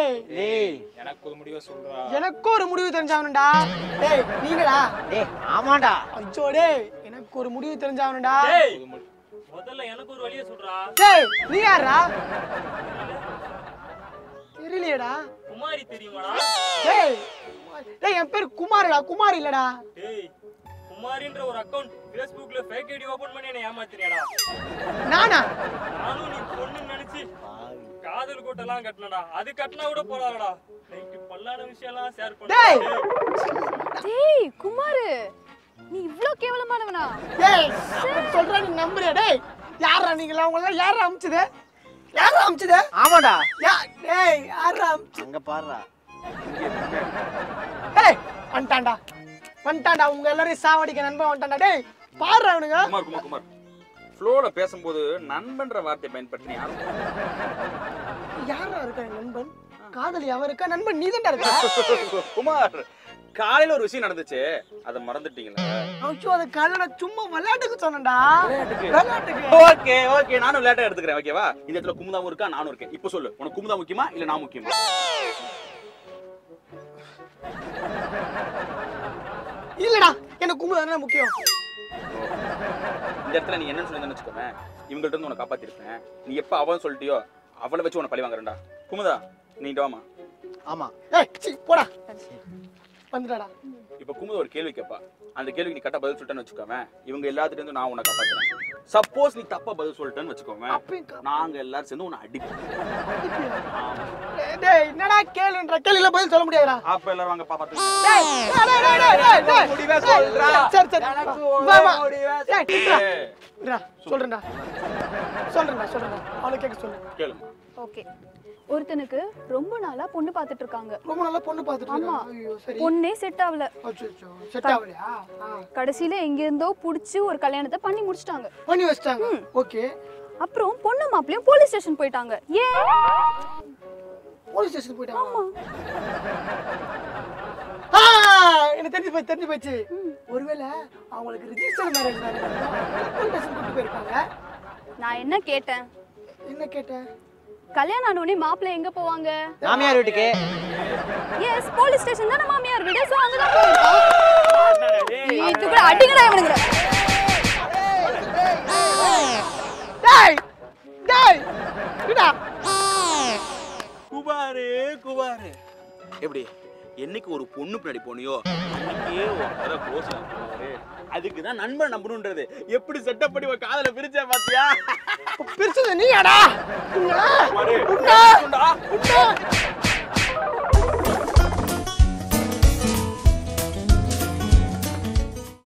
டேய் டேய் எனக்கு ஒரு முடிவை சொல்றா எனக்கு ஒரு முடிவு தெரிஞ்சாவணும்டா டேய் நீங்களா டேய் ஆமாடா அச்சோ டேய் எனக்கு ஒரு முடிவு தெரிஞ்சாவணும்டா டேய் முதல்ல எனக்கு ஒரு வழியை சொல்றா டேய் நீ யாரா தெரியலையேடா குமாரி தெரியுமாடா டேய் டேய் என் பேர் குமார்டா குமார் இல்லடா டேய் குமாரின்ற ஒரு அக்கவுண்ட் Facebookல ஃபேக் ஐடி ஓபன் பண்ணி என்ன ஏமாத்தினியாடா நானா நானும் நீ பொண்ணு நினைச்சு காதல் கூட்டெல்லாம் கட்டலடா அது கட்டினா கூட போறாடா நைட்டு பல்லான விஷயம்லாம் ஷேர் டேய்! பண்ண டேய் குமாரு நீ இவ்ளோ கேவலமானவனா டேய் சொல்றேன் நீ நம்புறியா டேய் யாரா நீங்களா உங்கள யாரா அமிச்சது யாரா அமிச்சது ஆமாடா யா டேய் யாரா அமிச்சது அங்க பாருடா டேய் வந்துட்டான்டா வந்துட்டான்டா உங்க எல்லாரையும் சாவடிக்க நண்பன் வந்துட்டான்டா டேய் பாரு அவனுங்க குமார் குமார் குமார் ஃப்ளோல பேசும்போது நண்பன்ற வார்த்தை பயன்படுத்தி யாரும் யாரா இருக்கா என் நண்பன் காதலி அவ இருக்கா நண்பன் நீ இருக்க குமார் காலையில ஒரு விஷயம் நடந்துச்சு அதை மறந்துட்டீங்களா ஐயோ அது காலையில நான் சும்மா விளையாட்டுக்கு சொன்னேன்டா விளையாட்டுக்கு ஓகே ஓகே நானும் லேட்டா எடுத்துக்கிறேன் ஓகேவா இந்த இடத்துல குமுதாவும் இருக்கா நானும் இருக்கேன் இப்போ சொல்லு உனக்கு குமுதா முக்கியமா இல்ல நான் முக்கியமா இல்லடா எனக்கு கும்பு தானே முக்கியம் இந்த இடத்துல நீ என்னன்னு சொல்லி வச்சுக்கோங்க இவங்கள்ட்ட இருந்து உன்னை காப்பாத்திருப்பேன் நீ எப்ப அவன் சொல்லிட்டியோ அவளை வச்சு உன்னை பழி வாங்குறேன்டா குமுதா நீ வாமா ஆமா ஏய் சீ போடா வந்துடாடா இப்ப குமுதா ஒரு கேள்வி கேட்பா அந்த கேள்விக்கு நீ கரெக்டா பதில் சொல்லிட்டேன்னு வச்சுக்கோங்க இவங்க எல்லாத்துட்டு இருந்து நான் உன்னை காப்பாத்துறேன் சப்போஸ் நீ தப்பா பதில் சொல்லிட்டேன்னு வச்சுக்கோங்க அப்பயும் கா- நாங்க எல்லாரும் சேர்ந்து உன்னை அடிப்போம் ஆமா. டேய், டேய் என்னடா கேளுன்ற கேள்வியில பதில் சொல்ல முடியாதுடா அப்ப எல்லாரும் வாங்க பாப்பாத்து டேய் டேய், டேய், டேய், டேய், டேய். முடிவே டேய், சொல்றா. சரி சரி எனக்கு வா, வா. முடிவே டேய், நில்றா. நில்றா, சொல்றேன்டா சொல்றேன்டா சொல்றேன்டா அவளை கேட்க சொல்லு கேளுங்க ஓகே ஒருத்தனுக்கு ரொம்ப நாளா பொண்ணு பார்த்துட்டு இருக்காங்க ரொம்ப நல்லா பொண்ணு பார்த்துட்டு ஆமா. இருக்கா. ஐயோ சரி பொண்ணே செட் ஆகல அச்சோ செட் ஆகலையா ஆ. கடைசியில எங்க இருந்தோ புடிச்சு ஒரு கல்யாணத்தை பண்ணி முடிச்சிட்டாங்க பண்ணி வச்சிட்டாங்க ஓகே அப்புறம் பொண்ணு மாப்பிளையும் போலீஸ் ஸ்டேஷன் போயிட்டாங்க ஏன் போலீஸ் ஸ்டேஷன் போயிட்டாங்க ஆ, எனக்கு தெரிஞ்சு போய் தெரிஞ்சு போச்சு ஒருவேளை அவங்களுக்கு ரிஜிஸ்டர் மேரேஜ் போலீஸ் ஸ்டேஷன் கூட்டு போயிருக்காங்க நான் என்ன கேட்டேன் என்ன கேட்டேன் கல்யாணம் ஆன உடனே மாப்பிள்ளை எங்க போவாங்க மாமியார் வீட்டுக்கு எஸ் போலீஸ் ஸ்டேஷன் தான் மாமியார் வீடு சோ அங்கதான் போயிருக்கோம் இதுக்குள்ள அடிங்கடா இவனுங்க டேய் டேய் விடா குபாரு குபாரு எப்படி என்னைக்கு ஒரு பொண்ணு பின்னாடி போனியோ அன்னைக்கே உன் கதை க்ளோஸ் ஆகுது அதுக்கு தான் நண்பன் நம்பணுன்றது எப்படி செட்டப் பண்ணி உன் காதல பிரிச்ச பாத்தியா பிரிச்சது நீயாடா உன்னை குமாரு, உன்னை உண்டா? உன்னை